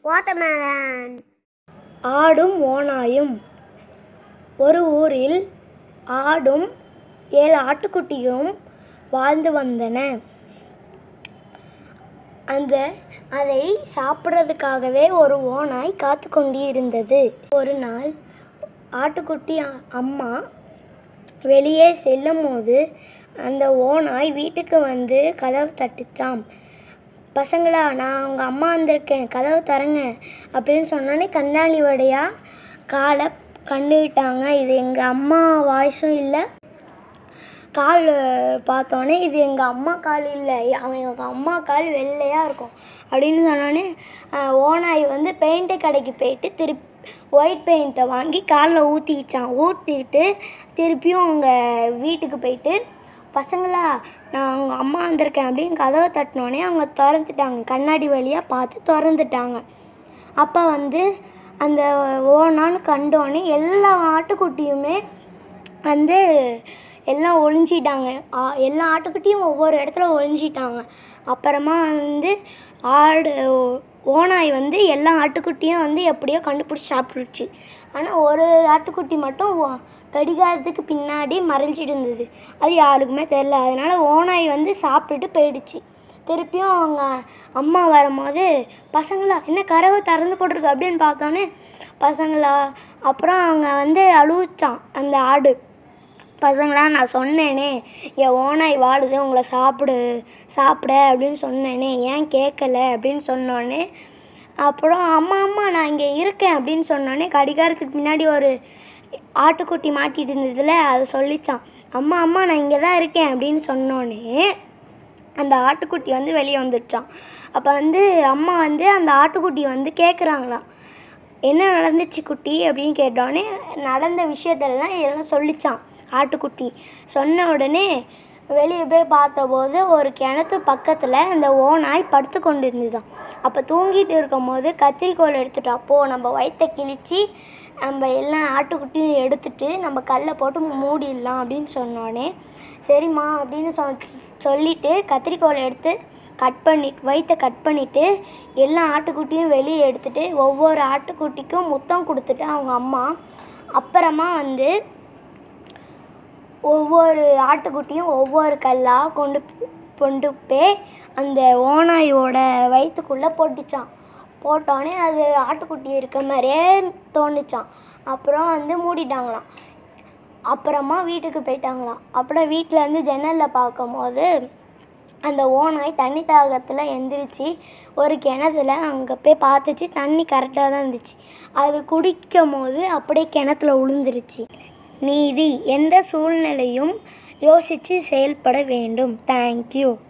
watermelon ஆடும் ஓநாயும் ஒரு ஊரில் ஆடும் ஏழு ஆட்டுக்குட்டியும் வாழ்ந்து வந்தன அந்த அதை சாப்பிட்றதுக்காகவே ஒரு ஓநாய் காத்து கொண்டு இருந்தது ஒரு நாள் ஆட்டுக்குட்டி அ- அம்மா வெளியே செல்லும் போது அந்த ஓநாய் வீட்டுக்கு வந்து கதவு தட்டுச்சாம் பசங்களா நான் உங்கள் அம்மா வந்திருக்கேன் கதவு தரங்க அப்படின்னு சொன்னோடனே கண்ணாடி வடையாக காலை கண்டுக்கிட்டாங்க இது எங்கள் அம்மா வாய்ஸும் இல்லை கால் பார்த்தோன்னே இது எங்கள் அம்மா கால் இல்லை அவன் எங்கள் அம்மா கால் வெள்ளையாக இருக்கும் அப்படின்னு சொன்னோடனே அஹ், ஓநாய் வந்து பெயிண்ட்டு கடைக்கு போயிட்டு திருப்பி ஒயிட் பெயிண்ட்டை வாங்கி காலில் ஊற்றிக்கிச்சான் ஊற்றிட்டு திருப்பியும் அவங்க வீட்டுக்கு போயிட்டு பசங்களா நான் அவங்க அம்மா வந்திருக்கேன் அப்படின்னு கதவை தட்டினோடனே அவங்க திறந்துட்டாங்க கண்ணாடி வழியாக பார்த்து திறந்துட்டாங்க அப்போ வந்து அந்த ஓனான்னு கண்டோடனே எல்லா ஆட்டுக்குட்டியுமே வந்து எல்லாம் ஒளிஞ்சிட்டாங்க ஆ- எல்லா ஆட்டுக்குட்டியும் ஒவ்வொரு இடத்துல ஒளிஞ்சிட்டாங்க அப்புறமா வந்து ஆடு ஓநாய் வந்து எல்லா ஆட்டுக்குட்டியும் வந்து எப்படியோ கண்டுபிடிச்சி சாப்பிட்டுருச்சு ஆனால் ஒரு ஆட்டுக்குட்டி மட்டும் ஓ- கடிகாரத்துக்கு பின்னாடி மறைஞ்சிட்டு இருந்தது அது யாருக்குமே தெரில அதனால ஓநாய் வந்து சாப்பிட்டுட்டு போயிடுச்சு திருப்பியும் அவங்க அம்மா வரும்போது பசங்களா என்ன கதவை திறந்து போட்டிருக்கு அப்படின்னு பார்த்தோன்னே பசங்களா அப்புறம் அவங்க வந்து அழுவிச்சான் அந்த ஆடு பசங்களா நான் சொன்னேனே என் ஓனாய் வாழுது உங்களை சாப்பிடு சாப்பிட அப்படின்னு சொன்னேனே ஏன் கேட்கல அப்படின்னு சொன்னோடனே அப்புறம் அம்மா அம்மா நான் இங்கே இருக்கேன் அப்படின்னு சொன்னோடனே கடிகாரத்துக்கு பின்னாடி ஒரு ஆட்டுக்குட்டி மாட்டிட்டு இருந்ததுல அதை சொல்லிச்சான் அம்மா அம்மா நான் இங்கே தான் இருக்கேன் அப்படின்னு சொன்னோடனே அந்த ஆட்டுக்குட்டி வந்து வெளியே வந்துடுச்சான் அப்போ வந்து அம்மா வந்து அந்த ஆட்டுக்குட்டி வந்து கேட்குறாங்களாம் என்ன நடந்துச்சு குட்டி அப்படின்னு கேட்டோடனே நடந்த விஷயத்தெல்லாம் எல்லாம் சொல்லிச்சான் ஆட்டுக்குட்டி சொன்ன உடனே வெளியே போய் பார்த்தபோது ஒரு கிணத்து பக்கத்தில் அந்த ஓநாய் படுத்து கொண்டு இருந்துதான் அப்போ தூங்கிட்டு இருக்கும்போது கத்திரிக்கோல் எடுத்துட்டு அப்போது நம்ம வயிற்றை கிழிச்சு நம்ம எல்லா ஆட்டுக்குட்டியும் எடுத்துட்டு நம்ம கல்லை போட்டு மூடிடலாம் அப்படின்னு சொன்னோடனே சரிம்மா அப்படின்னு சொல் சொல்லிட்டு கத்திரிக்கோல் எடுத்து கட் பண்ணி வயிற்றை கட் பண்ணிவிட்டு எல்லா ஆட்டுக்குட்டியும் வெளியே எடுத்துட்டு ஒவ்வொரு ஆட்டுக்குட்டிக்கும் முத்தம் கொடுத்துட்டு அவங்க அம்மா அப்புறமா வந்து ஒவ்வொரு ஆட்டுக்குட்டியும் ஒவ்வொரு கல்லாக கொண்டு போ- கொண்டு போய் அந்த ஓநாயோட வயிற்றுக்குள்ளே போட்டுச்சான் போட்டோடனே அது ஆட்டுக்குட்டி இருக்க மாதிரியே தோணுச்சான் அப்புறம் வந்து மூடிட்டாங்களாம் அப்புறமா வீட்டுக்கு போயிட்டாங்களாம் அப்புறம் வீட்டில் இருந்து ஜன்னலில் பார்க்கும்போது அந்த ஓநாய் தண்ணி தாகத்தில் எந்திரிச்சு ஒரு கிணத்துல அங்கே போய் பார்த்துச்சு தண்ணி கரெக்டாக தான் இருந்துச்சு அது குடிக்கும் போது அப்படியே கிணத்துல விழுந்துருச்சு நீதி எந்த சூழ்நிலையும் யோசித்து செயல்பட வேண்டும் தேங்க்யூ